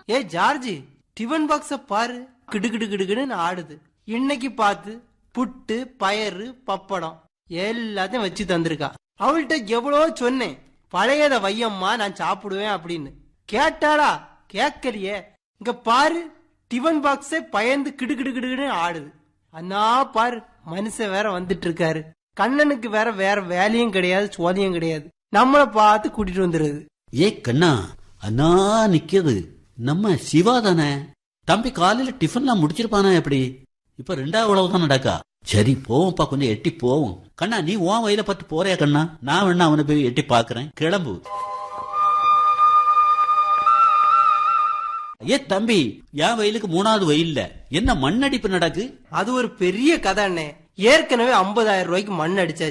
ஏ George tiffin பாக்ஸ பாரு கிடு கிடு கிடுகிடுன்னு ஆடுது இன்னைக்கு பார்த்து புட்டு பயறு பப்படம் எல்லாத்தையும் வச்சு தந்திருக்கா அவள்கிட்ட எவ்வளவோ சொன்னேன் பழையத வையம்மா நான் சாப்பிடுவேன் அப்படின்னு கேட்டாளா கேட்கலையே இங்க பாரு டிஃபன் பாக்ஸே பயந்து கிடு கிடு கிடுகிடுன்னு ஆடுது அண்ணா பாரு மனுஷன் வேற வந்துட்டு இருக்காரு கண்ணனுக்கு வேற வேற வேலையும் கிடையாது சோதியும் கிடையாது நம்மள பார்த்து கூட்டிட்டு வந்துருது ஏ கண்ணா அண்ணா நிக்கிது நம்ம சிவா தானே தம்பி காலையில டிஃபன்லாம் முடிச்சிருப்பானா எப்படி இப்ப ரெண்டாவது உழவு தான் நடக்கா சரி போவோம்ப்பா கொஞ்சம் எட்டி போவோம் கண்ணா நீ உன் வயல பார்த்து போறியா கண்ணா நான் வேணா அவனை போய் எட்டி பாக்குறேன் கிளம்பு ஏ தம்பி என் வயலுக்கு மூணாவது வயல்ல என்ன மண்ணடிப்பு நடக்கு அது ஒரு பெரிய கதை அண்ணே ஏற்கனவே 50000 ரூபாய்க்கு மண் அடிச்சாச்சு